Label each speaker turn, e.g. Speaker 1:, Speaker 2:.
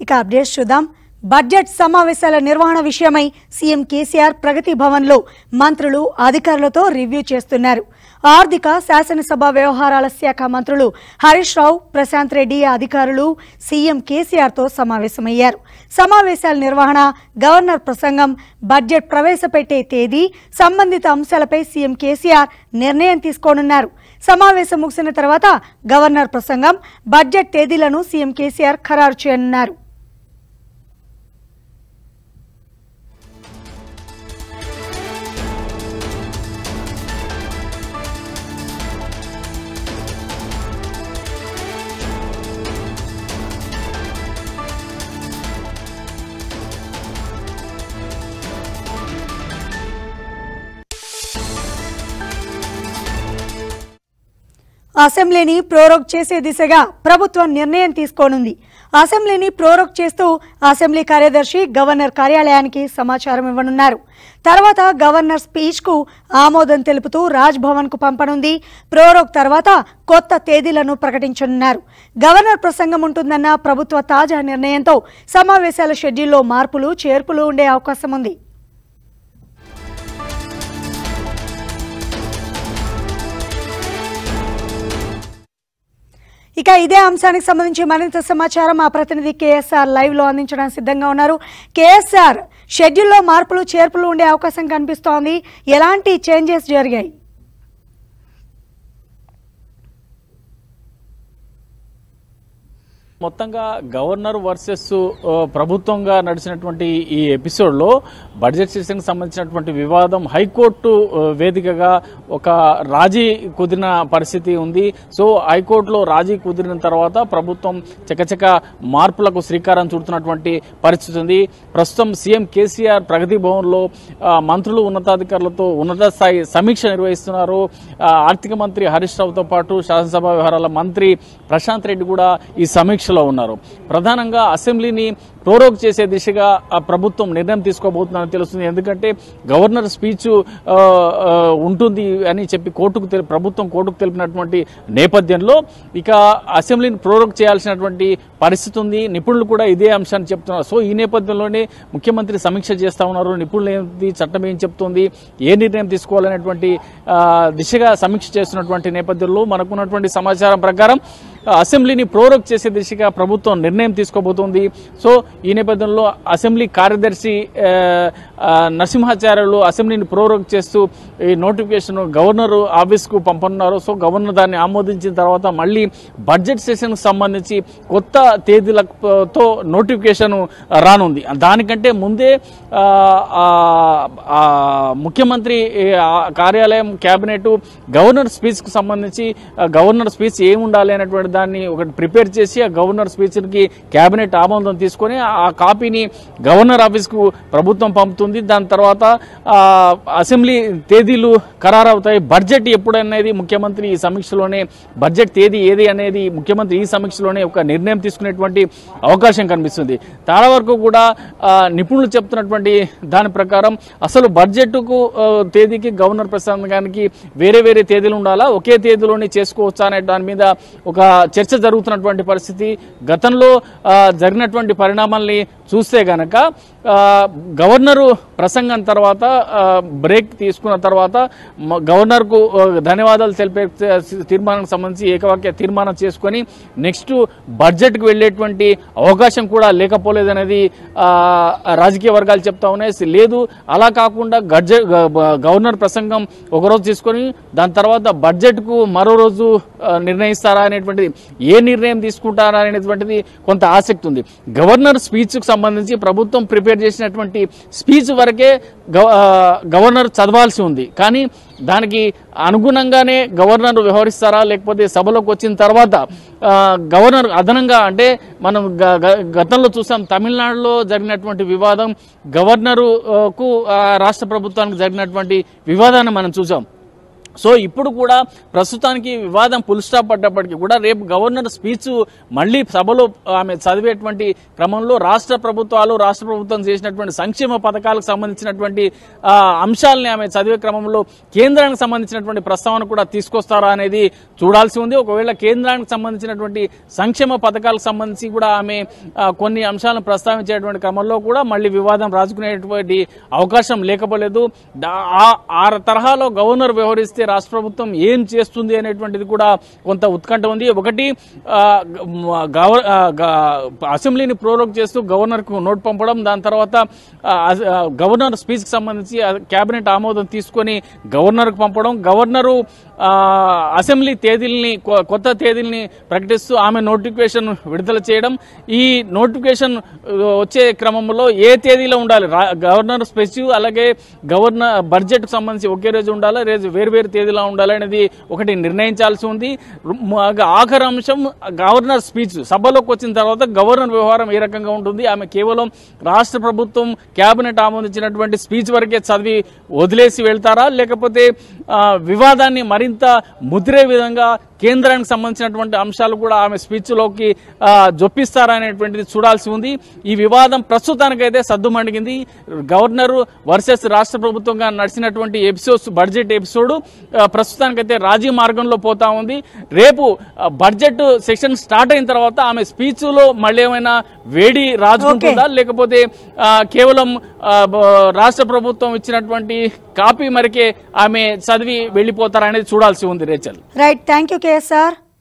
Speaker 1: ఇక అప్డేట్స్ చూద్దాం బడ్జెట్ సమావేశాల నిర్వహణ విషయమై సీఎం కేసీఆర్ ప్రగతి భవన్లో మంత్రులు అధికారులతో రివ్యూ చేస్తున్నారు ఆర్థిక శాసనసభ వ్యవహారాల శాఖ మంత్రులు హరీష్ రావు ప్రశాంత్ రెడ్డి అధికారులు సీఎం కేసీఆర్తో సమావేశమయ్యారు సమావేశాల నిర్వహణ గవర్నర్ ప్రసంగం బడ్జెట్ ప్రవేశపెట్టే తేదీ సంబంధిత అంశాలపై సీఎం కేసీఆర్ నిర్ణయం తీసుకోనున్నారు సమావేశం ముగిసిన తర్వాత గవర్నర్ ప్రసంగం బడ్జెట్ తేదీలను సీఎం కేసీఆర్ ఖరారు చేయనున్నారు అసెంబ్లీని ప్రోరోగ్ చేసే దిశగా ప్రభుత్వం నిర్ణయం తీసుకోనుంది అసెంబ్లీని ప్రోరోగ్ చేస్తూ అసెంబ్లీ కార్యదర్శి గవర్నర్ కార్యాలయానికి సమాచారం ఇవ్వనున్నారు తర్వాత గవర్నర్ స్పీచ్ కు ఆమోదం తెలుపుతూ రాజ్ భవన్ కు పంపనుంది ప్రోరోగ్ తర్వాత కొత్త తేదీలను ప్రకటించనున్నారు గవర్నర్ ప్రసంగం ఉంటుందన్న ప్రభుత్వ తాజా నిర్ణయంతో సమావేశాల షెడ్యూల్లో మార్పులు చేర్పులు ఉండే అవకాశం ఉంది ఇక ఇదే అంశానికి సంబంధించి మరింత సమాచారం మా ప్రతినిధి కేఎస్ఆర్ లైవ్ లో అందించడానికి సిద్ధంగా ఉన్నారు కేఎస్ఆర్ షెడ్యూల్లో మార్పులు చేర్పులు ఉండే అవకాశం కనిపిస్తోంది ఎలాంటి చేంజెస్ జరిగాయి
Speaker 2: మొత్తంగా గవర్నర్ వర్సెస్ ఆ, ప్రభుత్వంగా నడిచినటువంటి ఈ ఎపిసోడ్లో బడ్జెట్ సెషన్కి సంబంధించినటువంటి వివాదం హైకోర్టు ఆ, వేదికగా ఒక రాజీ కుదిరిన పరిస్థితి ఉంది సో హైకోర్టులో రాజీ కుదిరిన తర్వాత ప్రభుత్వం చకచక మార్పులకు శ్రీకారం చుడుతున్నటువంటి పరిస్థితి ఉంది ప్రస్తుతం సీఎం కేసీఆర్ ప్రగతి భవన్లో ఆ, మంత్రులు ఉన్నతాధికారులతో ఉన్నత స్థాయి సమీక్ష నిర్వహిస్తున్నారు ఆ, ఆర్థిక మంత్రి హరీష్ రావుతో పాటు శాసనసభ వ్యవహారాల మంత్రి ప్రశాంత్ రెడ్డి కూడా ఈ సమీక్షలో ఉన్నారు ప్రధానంగా అసెంబ్లీని ప్రోరోగ్ చేసే దిశగా ఆ ప్రభుత్వం నిర్ణయం తీసుకోబోతుందని తెలుస్తుంది ఎందుకంటే గవర్నర్ స్పీచ్ ఆ, ఆ, ఉంటుంది అని చెప్పి కోర్టుకు తెలి- ప్రభుత్వం కోర్టుకు తెలిపినటువంటి నేపథ్యంలో ఇక అసెంబ్లీని ప్రోరోగ్ చేయాల్సినటువంటి పరిస్థితి ఉంది నిపుణులు కూడా ఇదే అంశాన్ని చెప్తున్నారు సో ఈ నేపథ్యంలోనే ముఖ్యమంత్రి సమీక్ష చేస్తా ఉన్నారు నిపుణులు ఏంటి చట్టం ఏం చెప్తుంది ఏ నిర్ణయం తీసుకోవాలనేటువంటి ఆ, దిశగా సమీక్ష చేస్తున్నటువంటి నేపథ్యంలో మనకున్నటువంటి సమాచారం ప్రకారం ఆ, అసెంబ్లీని ప్రోరోగ్ చేసే దిశగా ప్రభుత్వం నిర్ణయం తీసుకోబోతోంది సో ఈ నేపథ్యంలో అసెంబ్లీ కార్యదర్శి ఆ, ఆ, నరసింహాచార్యులు అసెంబ్లీని ప్రోరోగ్ చేస్తూ ఈ నోటిఫికేషన్ గవర్నర్ ఆఫీస్కు పంపనున్నారు సో గవర్నర్ దాన్ని ఆమోదించిన తర్వాత మళ్ళీ బడ్జెట్ సెషన్కు సంబంధించి కొత్త తేదీలతో నోటిఫికేషన్ రానుంది దానికంటే ముందే ఆ, ఆ, ఆ, ముఖ్యమంత్రి ఆ, కార్యాలయం కేబినెట్ గవర్నర్ స్పీచ్కు సంబంధించి ఆ, గవర్నర్ స్పీచ్ ఏమి ఉండాలి అనేటువంటి దాన్ని ఒకటి ప్రిపేర్ చేసి ఆ గవర్నర్ స్పీచ్కి కేబినెట్ ఆమోదం తీసుకొని ఆ కాపీని గవర్నర్ ఆఫీస్కు ప్రభుత్వం పంపుతుంది దాని తర్వాత ఆ, అసెంబ్లీ తేదీలు ఖరారవుతాయి బడ్జెట్ ఎప్పుడనేది ముఖ్యమంత్రి ఈ సమీక్షలోనే బడ్జెట్ తేదీ ఏది అనేది ముఖ్యమంత్రి ఈ సమీక్షలోనే ఒక నిర్ణయం తీసుకునేటువంటి అవకాశం కనిపిస్తుంది చాలా వరకు కూడా ఆ, నిపుణులు చెప్తున్నటువంటి దాని ప్రకారం అసలు బడ్జెట్కు ఆ, తేదీకి గవర్నర్ ప్రసంగానికి వేరే వేరే తేదీలు ఉండాలా ఒకే తేదీలోనే చేసుకోవచ్చా అనే దాని మీద ఒక చర్చ జరుగుతున్నటువంటి పరిస్థితి గతంలో ఆ, జరిగినటువంటి పరిణామాల్ని చూస్తే గనక ఆ, గవర్నరు ప్రసంగం తర్వాత ఆ, బ్రేక్ తీసుకున్న తర్వాత మ- గవర్నర్కు ఆ, ధన్యవాదాలు తెలిపే తీర్మానానికి సంబంధించి ఏకవాక్య తీర్మానం చేసుకొని నెక్స్ట్ బడ్జెట్కి వెళ్ళేటువంటి అవకాశం కూడా లేకపోలేదనేది ఆ, రాజకీయ వర్గాలు చెప్తా ఉన్నాయి లేదు అలా కాకుండా గడ్జెట్ గవర్నర్ ప్రసంగం ఒకరోజు తీసుకొని దాని తర్వాత బడ్జెట్కు మరో రోజు ఆ, నిర్ణయిస్తారా అనేటువంటిది ఏ నిర్ణయం తీసుకుంటారా అనేటువంటిది కొంత ఆసక్తి ఉంది గవర్నర్ స్పీచ్కు సంబంధించి ప్రభుత్వం ప్రిపేర్ చేసినటువంటి స్పీచ్ వరకే గవ- ఆ, గవర్నర్ చదవాల్సి ఉంది కానీ దానికి అనుగుణంగానే గవర్నర్ వ్యవహరిస్తారా లేకపోతే సభలోకి వచ్చిన తర్వాత ఆ, గవర్నర్ అదనంగా అంటే మనం గ- గ- గతంలో చూసాం తమిళనాడులో జరిగినటువంటి వివాదం గవర్నరు ఆ, కు ఆ, రాష్ట్ర ప్రభుత్వానికి జరిగినటువంటి వివాదాన్ని మనం చూసాం సో ఇప్పుడు కూడా ప్రస్తుతానికి వివాదం పుల్ స్టాప్ పడ్డప్పటికీ కూడా రేపు గవర్నర్ స్పీచ్ మళ్ళీ సభలో ఆమె చదివేటువంటి క్రమంలో రాష్ట్ర ప్రభుత్వాలు రాష్ట్ర ప్రభుత్వం చేసినటువంటి సంక్షేమ పథకాలకు సంబంధించినటువంటి ఆ, అంశాలని ఆమె చదివే క్రమంలో కేంద్రానికి సంబంధించినటువంటి ప్రస్తావన కూడా తీసుకొస్తారా అనేది చూడాల్సి ఉంది ఒకవేళ కేంద్రానికి సంబంధించినటువంటి సంక్షేమ పథకాలకు సంబంధించి కూడా ఆమె ఆ, కొన్ని అంశాలను ప్రస్తావించేటువంటి క్రమంలో కూడా మళ్ళీ వివాదం రాజుకునేటువంటి అవకాశం లేకపోలేదు దా- ఆ- ఆ తరహాలో గవర్నర్ వ్యవహరిస్తే రాష్ట్ర ప్రభుత్వం ఏం చేస్తుంది అనేటువంటిది కూడా కొంత ఉత్కంఠ ఉంది ఒకటి ఆ, గ- గవ- ఆ, గ- అసెంబ్లీని ప్రోరోగ్ చేస్తూ గవర్నర్కు నోట్ పంపడం దాని తర్వాత ఆ, ఆ, గవర్నర్ స్పీచ్కి సంబంధించి ఆ, కేబినెట్ ఆమోదం తీసుకొని గవర్నర్కు పంపడం గవర్నరు ఆ, అసెంబ్లీ తేదీల్ని కొ- కొత్త తేదీల్ని ప్రకటిస్తూ ఆమె నోటిఫికేషన్ విడుదల చేయడం ఈ నోటిఫికేషన్ ఆ, వచ్చే క్రమంలో ఏ తేదీలో ఉండాలి రా- గవర్నర్ స్పెసివ్ అలాగే గవర్నర్ బడ్జెట్ సంబంధించి ఒకే రోజు ఉండాలా రేజు వేరు వేరు తేదీలో ఉండాలి అనేది ఒకటి నిర్ణయించాల్సి ఉంది మ- ఆఖరి అంశం గవర్నర్ స్పీచ్ సభలోకి వచ్చిన తర్వాత గవర్నర్ వ్యవహారం ఏ రకంగా ఉంటుంది ఆమె కేవలం రాష్ట్ర ప్రభుత్వం కేబినెట్ ఆమోదించినటువంటి స్పీచ్ వరకే చదివి వదిలేసి వెళ్తారా లేకపోతే ఆ, వివాదాన్ని మరింత ముదిరే విధంగా కేంద్రానికి సంబంధించినటువంటి అంశాలు కూడా ఆమె స్పీచ్లోకి ఆ, జొప్పిస్తారా అనేటువంటిది చూడాల్సి ఉంది ఈ వివాదం ప్రస్తుతానికైతే సద్దుమణిగింది గవర్నర్ వర్సెస్ రాష్ట్ర ప్రభుత్వంగా నడిచినటువంటి ఎపిసోడ్స్ బడ్జెట్ ఎపిసోడ్ ఆ, ప్రస్తుతానికైతే రాజీ మార్గంలో పోతా ఉంది రేపు ఆ, బడ్జెట్ సెషన్ స్టార్ట్ అయిన తర్వాత ఆమె స్పీచ్లో మళ్ళీ ఏమైనా వేడి రాజుకుంటుందా లేకపోతే ఆ, కేవలం ఆ, బ- రాష్ట్ర ప్రభుత్వం ఇచ్చినటువంటి కాపీ మరికే ఆమె చదివి వెళ్ళిపోతారా అనేది చూడాల్సి ఉంది Rachel
Speaker 1: right thank you KSR